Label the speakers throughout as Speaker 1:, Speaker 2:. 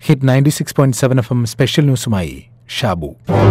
Speaker 1: hit ninety six point seven F M special ന്യൂസുമായി ഷാബു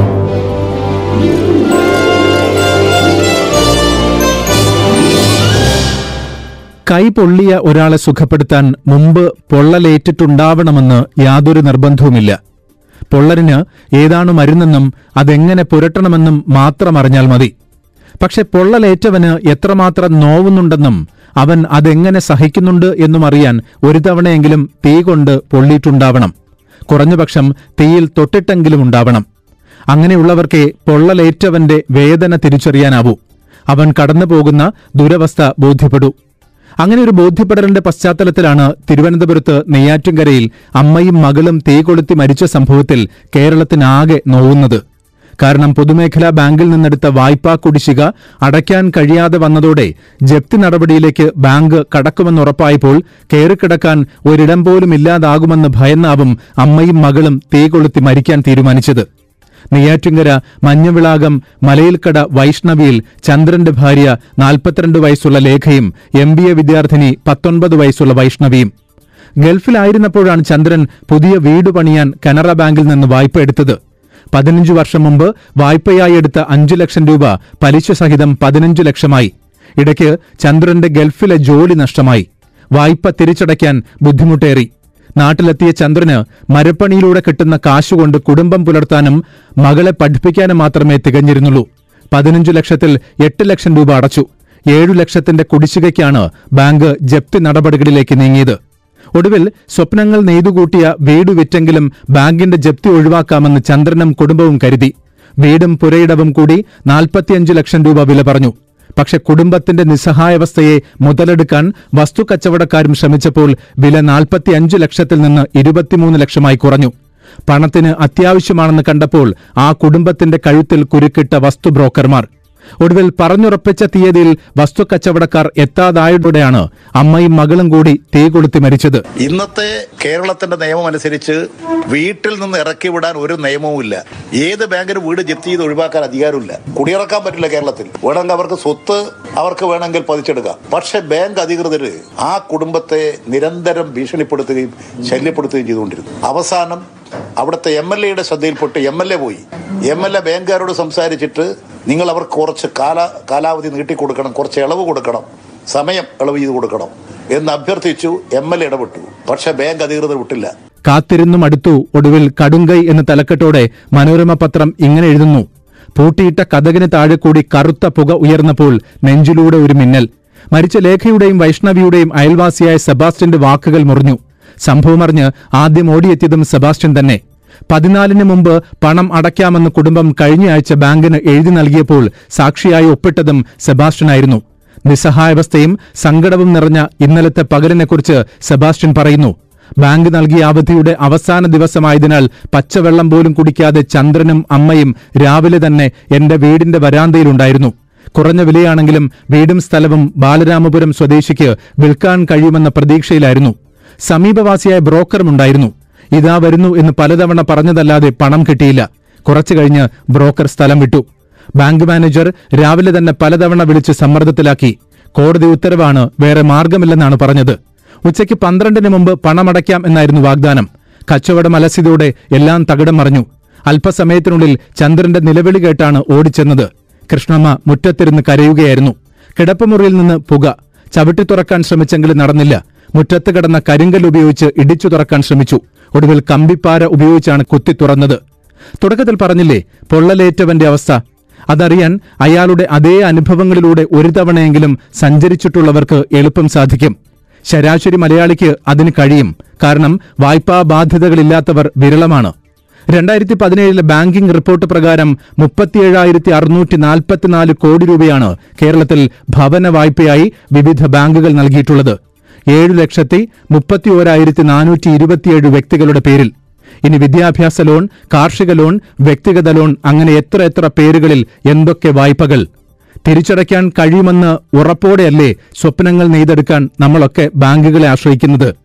Speaker 2: കൈ പൊള്ളിയ ഒരാളെ സുഖപ്പെടുത്താൻ മുമ്പ് പൊള്ളലേറ്റിട്ടുണ്ടാവണമെന്ന് യാതൊരു നിർബന്ധവുമില്ല പൊള്ളലിന് ഏതാണ് മരുന്നെന്നും അതെങ്ങനെ പുരട്ടണമെന്നും മാത്രം അറിഞ്ഞാൽ മതി പക്ഷെ പൊള്ളലേറ്റവന് എത്രമാത്രം നോവുന്നുണ്ടെന്നും അവൻ അതെങ്ങനെ സഹിക്കുന്നുണ്ട് എന്നും അറിയാൻ ഒരു തവണയെങ്കിലും തീ കൊണ്ട് പൊള്ളിയിട്ടുണ്ടാവണം കുറഞ്ഞപക്ഷം തീയിൽ തൊട്ടിട്ടെങ്കിലും ഉണ്ടാവണം അങ്ങനെയുള്ളവർക്കേ പൊള്ളലേറ്റവന്റെ വേദന തിരിച്ചറിയാനാവൂ അവൻ കടന്നുപോകുന്ന ദുരവസ്ഥ ബോധ്യപ്പെടൂ അങ്ങനെ ഒരു ബോധ്യപ്പെടലിന്റെ പശ്ചാത്തലത്തിലാണ് തിരുവനന്തപുരത്ത് നെയ്യാറ്റിൻകരയിൽ അമ്മയും മകളും തീ കൊളുത്തി മരിച്ച സംഭവത്തിൽ കേരളത്തിനാകെ നോവുന്നത് കാരണം പൊതുമേഖലാ ബാങ്കിൽ നിന്നെടുത്ത വായ്പാ കുടിശ്ശിക അടയ്ക്കാൻ കഴിയാതെ വന്നതോടെ ജപ്തി നടപടിയിലേക്ക് ബാങ്ക് കടക്കുമെന്നുറപ്പായപ്പോൾ കയറിക്കിടക്കാൻ ഒരിടം പോലും ഇല്ലാതാകുമെന്ന് ഭയന്നാവും അമ്മയും മകളും തീ കൊളുത്തി മരിക്കാൻ തീരുമാനിച്ചത് നെയ്യാറ്റിങ്കര മഞ്ഞവിളാകം മലയിൽക്കട വൈഷ്ണവിയിൽ ചന്ദ്രന്റെ ഭാര്യ നാൽപ്പത്തിരണ്ട് വയസ്സുള്ള ലേഖയും എം ബി എ വിദ്യാർത്ഥിനി പത്തൊൻപത് വയസ്സുള്ള വൈഷ്ണവിയും ഗൾഫിലായിരുന്നപ്പോഴാണ് ചന്ദ്രൻ പുതിയ വീട് പണിയാൻ കനറ ബാങ്കിൽ നിന്ന് വായ്പ എടുത്തത് പതിനഞ്ചു വർഷം മുമ്പ് വായ്പയായി എടുത്ത അഞ്ചു ലക്ഷം രൂപ പലിശ സഹിതം പതിനഞ്ചു ലക്ഷമായി ഇടയ്ക്ക് ചന്ദ്രന്റെ ഗൾഫിലെ ജോലി നഷ്ടമായി വായ്പ തിരിച്ചടയ്ക്കാൻ ബുദ്ധിമുട്ടേറി നാട്ടിലെത്തിയ ചന്ദ്രന് മരപ്പണിയിലൂടെ കിട്ടുന്ന കാശുകൊണ്ട് കുടുംബം പുലർത്താനും മകളെ പഠിപ്പിക്കാനും മാത്രമേ തികഞ്ഞിരുന്നുള്ളൂ പതിനഞ്ചു ലക്ഷത്തിൽ എട്ട് ലക്ഷം രൂപ അടച്ചു ഏഴു ലക്ഷത്തിന്റെ കുടിശ്ശികയ്ക്കാണ് ബാങ്ക് ജപ്തി നടപടികളിലേക്ക് നീങ്ങിയത് ഒടുവിൽ സ്വപ്നങ്ങൾ നെയ്തുകൂട്ടിയ വീട് വിറ്റെങ്കിലും ബാങ്കിന്റെ ജപ്തി ഒഴിവാക്കാമെന്ന് ചന്ദ്രനും കുടുംബവും കരുതി വീടും പുരയിടവും കൂടി നാൽപ്പത്തിയഞ്ച് ലക്ഷം രൂപ വില പറഞ്ഞു പക്ഷെ കുടുംബത്തിന്റെ നിസ്സഹായാവസ്ഥയെ മുതലെടുക്കാൻ വസ്തുക്കച്ചവടക്കാരും ശ്രമിച്ചപ്പോൾ വില നാൽപ്പത്തിയഞ്ച് ലക്ഷത്തിൽ നിന്ന് ഇരുപത്തിമൂന്ന് ലക്ഷമായി കുറഞ്ഞു പണത്തിന് അത്യാവശ്യമാണെന്ന് കണ്ടപ്പോൾ ആ കുടുംബത്തിന്റെ കഴുത്തിൽ കുരുക്കിട്ട വസ്തു ബ്രോക്കർമാർ ഒടുവിൽ പറഞ്ഞുറപ്പിച്ച തീയതിയിൽ വസ്തുക്കച്ചവടക്കാർ എത്താതായതോടെയാണ് അമ്മയും മകളും കൂടി തീ കൊളുത്തി മരിച്ചത്
Speaker 3: ഇന്നത്തെ കേരളത്തിന്റെ നിയമം അനുസരിച്ച് വീട്ടിൽ നിന്ന് ഇറക്കി വിടാൻ ഒരു നിയമവും ഇല്ല ഏത് ബാങ്കിന് വീട് ജപ്തി ചെയ്ത് ഒഴിവാക്കാൻ അധികാരമില്ല കുടിയിറക്കാൻ പറ്റില്ല കേരളത്തിൽ വേണമെങ്കിൽ അവർക്ക് സ്വത്ത് അവർക്ക് വേണമെങ്കിൽ പതിച്ചെടുക്കാം പക്ഷെ ബാങ്ക് അധികൃതര് ആ കുടുംബത്തെ നിരന്തരം ഭീഷണിപ്പെടുത്തുകയും ശല്യപ്പെടുത്തുകയും ചെയ്തുകൊണ്ടിരുന്നു അവസാനം അവിടുത്തെ എം എൽ എയുടെ ശ്രദ്ധയിൽപ്പെട്ട് എം എൽ എ പോയി എം എൽ എ ബാങ്കുകാരോട് സംസാരിച്ചിട്ട് നിങ്ങൾ അവർക്ക് കുറച്ച് കാല കാലാവധി നീട്ടിക്കൊടുക്കണം കുറച്ച് ഇളവ് കൊടുക്കണം സമയം ഇളവ് ചെയ്ത് കൊടുക്കണം എന്ന് അഭ്യർത്ഥിച്ചു എം എൽ എ ഇടപെട്ടു പക്ഷെ ബാങ്ക് അധികൃതർ വിട്ടില്ല
Speaker 2: കാത്തിരുന്നും അടുത്തു ഒടുവിൽ കടുങ്കൈ എന്ന തലക്കെട്ടോടെ മനോരമ പത്രം ഇങ്ങനെ എഴുതുന്നു പൂട്ടിയിട്ട കഥകിന് താഴെ കൂടി കറുത്ത പുക ഉയർന്നപ്പോൾ നെഞ്ചിലൂടെ ഒരു മിന്നൽ മരിച്ച ലേഖയുടെയും വൈഷ്ണവിയുടെയും അയൽവാസിയായ സെബാസ്റ്റ്യന്റെ വാക്കുകൾ മുറിഞ്ഞു സംഭവമറിഞ്ഞ് ആദ്യം ഓടിയെത്തിയതും സെബാസ്റ്റ്യൻ തന്നെ പതിനാലിന് മുമ്പ് പണം അടയ്ക്കാമെന്ന് കുടുംബം കഴിഞ്ഞയാഴ്ച ബാങ്കിന് എഴുതി നൽകിയപ്പോൾ സാക്ഷിയായി ഒപ്പിട്ടതും സെബാസ്റ്റ്യനായിരുന്നു നിസ്സഹായാവസ്ഥയും സങ്കടവും നിറഞ്ഞ ഇന്നലത്തെ പകലിനെക്കുറിച്ച് സെബാസ്റ്റ്യൻ പറയുന്നു ബാങ്ക് നൽകിയ അവധിയുടെ അവസാന ദിവസമായതിനാൽ പച്ചവെള്ളം പോലും കുടിക്കാതെ ചന്ദ്രനും അമ്മയും രാവിലെ തന്നെ എന്റെ വീടിന്റെ വരാന്തയിലുണ്ടായിരുന്നു കുറഞ്ഞ വിലയാണെങ്കിലും വീടും സ്ഥലവും ബാലരാമപുരം സ്വദേശിക്ക് വിൽക്കാൻ കഴിയുമെന്ന പ്രതീക്ഷയിലായിരുന്നു സമീപവാസിയായ ബ്രോക്കറുമുണ്ടായിരുന്നു ഇതാ വരുന്നു എന്ന് പലതവണ പറഞ്ഞതല്ലാതെ പണം കിട്ടിയില്ല കുറച്ചു കഴിഞ്ഞ് ബ്രോക്കർ സ്ഥലം വിട്ടു ബാങ്ക് മാനേജർ രാവിലെ തന്നെ പലതവണ വിളിച്ച് സമ്മർദ്ദത്തിലാക്കി കോടതി ഉത്തരവാണ് വേറെ മാർഗമില്ലെന്നാണ് പറഞ്ഞത് ഉച്ചയ്ക്ക് പന്ത്രണ്ടിന് മുമ്പ് പണമടയ്ക്കാം എന്നായിരുന്നു വാഗ്ദാനം കച്ചവടം അലസിയതോടെ എല്ലാം തകിടം മറിഞ്ഞു അല്പസമയത്തിനുള്ളിൽ ചന്ദ്രന്റെ നിലവിളി കേട്ടാണ് ഓടിച്ചെന്നത് കൃഷ്ണമ്മ മുറ്റത്തിരുന്ന് കരയുകയായിരുന്നു കിടപ്പുമുറിയിൽ നിന്ന് പുക ചവിട്ടി തുറക്കാൻ ശ്രമിച്ചെങ്കിലും നടന്നില്ല മുറ്റത്ത് കിടന്ന കരിങ്കൽ ഉപയോഗിച്ച് ഇടിച്ചു തുറക്കാൻ ശ്രമിച്ചു ഒടുവിൽ കമ്പിപ്പാര ഉപയോഗിച്ചാണ് കുത്തി തുറന്നത് തുടക്കത്തിൽ പറഞ്ഞില്ലേ പൊള്ളലേറ്റവന്റെ അവസ്ഥ അതറിയാൻ അയാളുടെ അതേ അനുഭവങ്ങളിലൂടെ ഒരു തവണയെങ്കിലും സഞ്ചരിച്ചിട്ടുള്ളവർക്ക് എളുപ്പം സാധിക്കും ശരാശരി മലയാളിക്ക് അതിന് കഴിയും കാരണം വായ്പാ ബാധ്യതകളില്ലാത്തവർ വിരളമാണ് രണ്ടായിരത്തി പതിനേഴിലെ ബാങ്കിംഗ് റിപ്പോർട്ട് പ്രകാരം മുപ്പത്തിയേഴായിരത്തി അറുന്നൂറ്റി നാൽപ്പത്തിനാല് കോടി രൂപയാണ് കേരളത്തിൽ ഭവന വായ്പയായി വിവിധ ബാങ്കുകൾ നൽകിയിട്ടുള്ളത് ഏഴു ലക്ഷത്തി മുപ്പത്തി ഓരായിരത്തി നാനൂറ്റി ഇരുപത്തിയേഴ് വ്യക്തികളുടെ പേരിൽ ഇനി വിദ്യാഭ്യാസ ലോൺ കാർഷിക ലോൺ വ്യക്തിഗത ലോൺ അങ്ങനെ എത്ര എത്ര പേരുകളിൽ എന്തൊക്കെ വായ്പകൾ തിരിച്ചടയ്ക്കാൻ കഴിയുമെന്ന് ഉറപ്പോടെയല്ലേ സ്വപ്നങ്ങൾ നെയ്തെടുക്കാൻ നമ്മളൊക്കെ ബാങ്കുകളെ ആശ്രയിക്കുന്നത്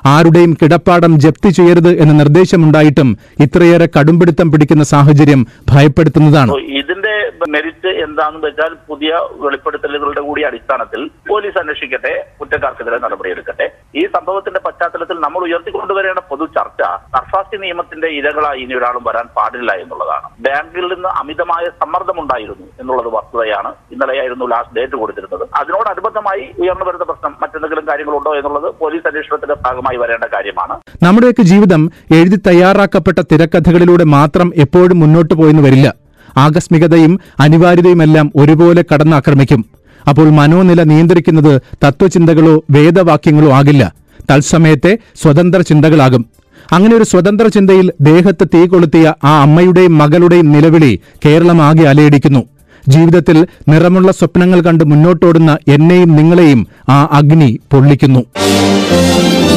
Speaker 2: ആരുടെയും കിടപ്പാടം ജപ്തി ചെയ്യരുത് എന്ന നിർദ്ദേശമുണ്ടായിട്ടും ഇത്രയേറെ കടുംപിടുത്തം പിടിക്കുന്ന സാഹചര്യം ഭയപ്പെടുത്തുന്നതാണ്
Speaker 4: അപ്പോ ഇതിന്റെ മെരിറ്റ് എന്താണെന്ന് വെച്ചാൽ പുതിയ വെളിപ്പെടുത്തലുകളുടെ കൂടി അടിസ്ഥാനത്തിൽ പോലീസ് അന്വേഷിക്കട്ടെ കുറ്റക്കാർക്കെതിരെ നടപടിയെടുക്കട്ടെ ഈ സംഭവത്തിന്റെ പശ്ചാത്തലത്തിൽ നമ്മൾ ഉയർത്തിക്കൊണ്ടുവരേണ്ട പൊതു ചർച്ച സർഫാസി നിയമത്തിന്റെ ഇരകളായി ഇനി ഒരാളും വരാൻ പാടില്ല എന്നുള്ളതാണ് ബാങ്കിൽ നിന്ന് അമിതമായ സമ്മർദ്ദമുണ്ടായിരുന്നു എന്നുള്ളത് വസ്തുതയാണ് ഇന്നലെയായിരുന്നു ലാസ്റ്റ് ഡേറ്റ് കൊടുത്തിരുന്നത് അതിനോടനുബന്ധമായി ഉയർന്നു വരുന്ന പ്രശ്നം മറ്റെന്തെങ്കിലും കാര്യങ്ങളുണ്ടോ എന്നുള്ളത് പോലീസ് അന്വേഷണത്തിന്റെ ഭാഗമായി വരേണ്ട കാര്യമാണ്
Speaker 2: നമ്മുടെയൊക്കെ ജീവിതം എഴുതി തയ്യാറാക്കപ്പെട്ട തിരക്കഥകളിലൂടെ മാത്രം എപ്പോഴും മുന്നോട്ട് പോയെന്ന് വരില്ല ആകസ്മികതയും അനിവാര്യതയുമെല്ലാം ഒരുപോലെ കടന്നാക്രമിക്കും അപ്പോൾ മനോനില നിയന്ത്രിക്കുന്നത് തത്വചിന്തകളോ വേദവാക്യങ്ങളോ ആകില്ല തത്സമയത്തെ സ്വതന്ത്ര ചിന്തകളാകും അങ്ങനെ ഒരു സ്വതന്ത്ര ചിന്തയിൽ ദേഹത്ത് തീ കൊളുത്തിയ ആ അമ്മയുടെയും മകളുടെയും നിലവിളി കേരളമാകെ അലയടിക്കുന്നു ജീവിതത്തിൽ നിറമുള്ള സ്വപ്നങ്ങൾ കണ്ട് മുന്നോട്ടോടുന്ന എന്നെയും നിങ്ങളെയും ആ അഗ്നി പൊള്ളിക്കുന്നു